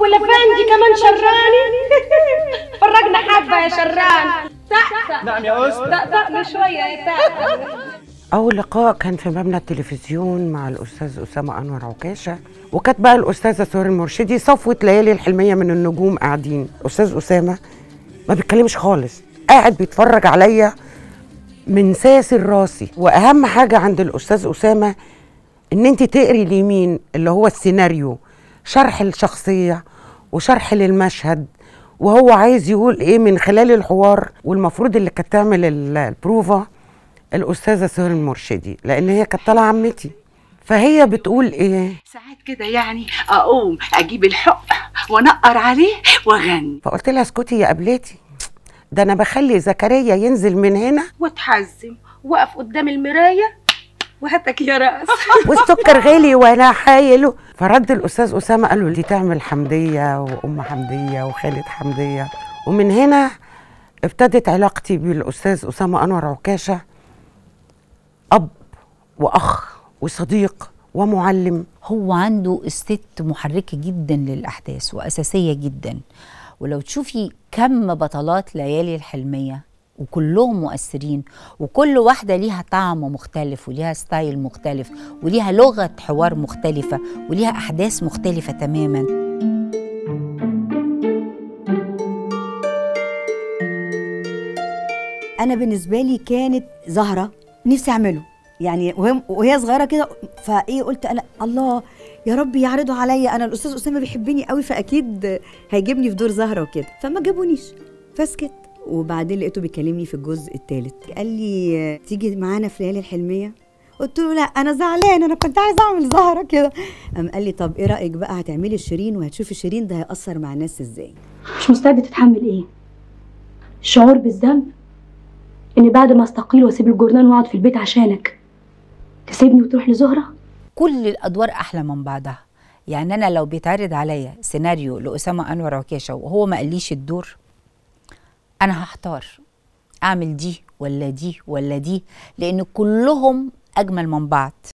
والافندي كمان شراني فرجنا حبه يا شران طق نعم يا أستاذ طقطقنا شويه يا طق أول لقاء كان في مبنى التلفزيون مع الأستاذ أسامة أنور عكاشة وكانت بقى الأستاذة سهير المرشدي صفوة ليالي الحلمية من النجوم قاعدين أستاذ أسامة ما بيتكلمش خالص قاعد بيتفرج عليا من ساسر راسي وأهم حاجة عند الأستاذ أسامة إن أنت تقري اليمين اللي هو السيناريو شرح الشخصية وشرح للمشهد وهو عايز يقول ايه من خلال الحوار والمفروض اللي كانت تعمل ال- البروفا الاستاذه سهير المرشدي لان هي كانت طالعه عمتي فهي بتقول ايه ساعات كده يعني اقوم اجيب الحق وانقر عليه واغني فقلت لها اسكتي يا قبلتي ده انا بخلي زكريا ينزل من هنا واتحزم وقف قدام المرايه وهاتك يا راس والسكر غالي وانا حايله فرد الاستاذ اسامه قال له دي تعمل حمديه وام حمديه وخالد حمديه ومن هنا ابتدت علاقتي بالاستاذ اسامه انور عكاشه اب واخ وصديق ومعلم هو عنده الست محركة جدا للأحداث وأساسية جدا ولو تشوفي كم بطلات ليالي الحلمية وكلهم مؤثرين وكل واحدة ليها طعم مختلف وليها ستايل مختلف وليها لغة حوار مختلفة وليها أحداث مختلفة تماما انا بالنسبه لي كانت زهره نفسي اعمله يعني وهي وهي صغيره كده فايه قلت انا الله يا رب يعرضوا عليا انا الاستاذ اسامه بيحبني قوي فاكيد هيجيبني في دور زهره وكده فما جابونيش فسكت وبعدين لقيته بيكلمني في الجزء الثالث قال لي تيجي معانا في ليالي الحلميه قلت له لا انا زعلان انا كنت عايزه اعمل زهره كده قام قال لي طب ايه رايك بقى هتعملي شيرين وهتشوفي شيرين ده هيأثر مع الناس ازاي مش مستعدة تتحمل ايه الشعور بالذنب ان بعد ما استقيل واسيب الجورنال واقعد في البيت عشانك تسيبني وتروح لزهرة كل الأدوار أحلى من بعضها يعني أنا لو بيتعرض عليا سيناريو لأسامة أنور عكاشة وهو ما قاليش الدور أنا هحتار أعمل دي ولا دي ولا دي لأن كلهم أجمل من بعض